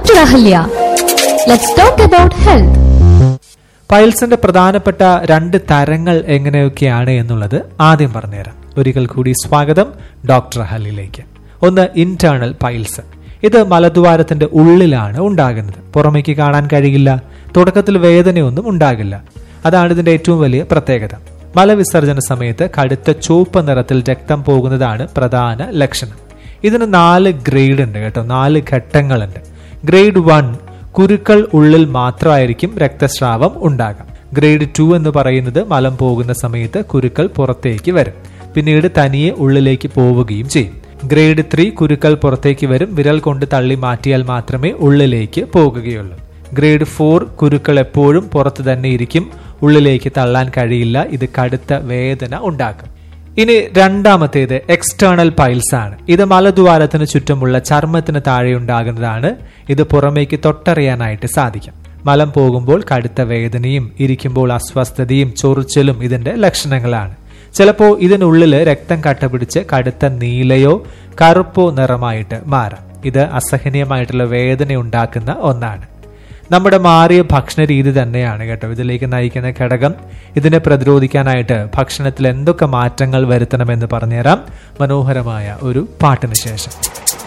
Dr. Ahalya. Let's talk about health. പൈൽസിന്റെ പ്രധാനപ്പെട്ട രണ്ട് തരങ്ങൾ എങ്ങനെയൊക്കെയാണ് എന്നുള്ളത് ആദ്യം പറഞ്ഞുതരാം ഒരിക്കൽ കൂടി സ്വാഗതം ഡോക്ടർ ഹലിലേക്ക് ഒന്ന് ഇന്റേണൽ പൈൽസ് ഇത് മലദ്വാരത്തിന്റെ ഉള്ളിലാണ് ഉണ്ടാകുന്നത് പുറമേക്ക് കാണാൻ കഴിയില്ല തുടക്കത്തിൽ വേദനയൊന്നും ഉണ്ടാകില്ല അതാണ് ഇതിന്റെ ഏറ്റവും വലിയ പ്രത്യേകത മലവിസർജന സമയത്ത് കടുത്ത ചുവപ്പ് നിറത്തിൽ രക്തം പോകുന്നതാണ് പ്രധാന ലക്ഷണം ഇതിന് നാല് ഗ്രേഡ് ഉണ്ട് കേട്ടോ നാല് ഘട്ടങ്ങളുണ്ട് ഗ്രേഡ് വൺ കുരുക്കൾ ഉള്ളിൽ മാത്രമായിരിക്കും രക്തസ്രാവം ഉണ്ടാകാം ഗ്രേഡ് ടു എന്ന് പറയുന്നത് മലം പോകുന്ന സമയത്ത് കുരുക്കൾ പുറത്തേക്ക് വരും പിന്നീട് തനിയെ ഉള്ളിലേക്ക് പോവുകയും ചെയ്യും ഗ്രേഡ് ത്രീ കുരുക്കൾ പുറത്തേക്ക് വരും വിരൽ കൊണ്ട് തള്ളി മാറ്റിയാൽ മാത്രമേ ഉള്ളിലേക്ക് പോകുകയുള്ളൂ ഗ്രേഡ് ഫോർ കുരുക്കൾ എപ്പോഴും പുറത്ത് തന്നെ ഇരിക്കും ഉള്ളിലേക്ക് തള്ളാൻ കഴിയില്ല ഇത് കടുത്ത വേദന ഉണ്ടാക്കും ഇനി രണ്ടാമത്തേത് എക്സ്റ്റേണൽ പൈൽസ് ആണ് ഇത് മലദ്വാരത്തിന് ചുറ്റുമുള്ള ചർമ്മത്തിന് താഴെ ഉണ്ടാകുന്നതാണ് ഇത് പുറമേക്ക് തൊട്ടറിയാനായിട്ട് സാധിക്കും മലം പോകുമ്പോൾ കടുത്ത വേദനയും ഇരിക്കുമ്പോൾ അസ്വസ്ഥതയും ചൊറിച്ചലും ഇതിന്റെ ലക്ഷണങ്ങളാണ് ചിലപ്പോൾ ഇതിനുള്ളിൽ രക്തം കട്ടപിടിച്ച് കടുത്ത നീലയോ കറുപ്പോ നിറമായിട്ട് മാറാം ഇത് അസഹനീയമായിട്ടുള്ള വേദന ഉണ്ടാക്കുന്ന ഒന്നാണ് നമ്മുടെ മാറിയ ഭക്ഷണ രീതി തന്നെയാണ് കേട്ടോ ഇതിലേക്ക് നയിക്കുന്ന ഘടകം ഇതിനെ പ്രതിരോധിക്കാനായിട്ട് ഭക്ഷണത്തിൽ എന്തൊക്കെ മാറ്റങ്ങൾ വരുത്തണമെന്ന് പറഞ്ഞുതരാം മനോഹരമായ ഒരു പാട്ടിന് ശേഷം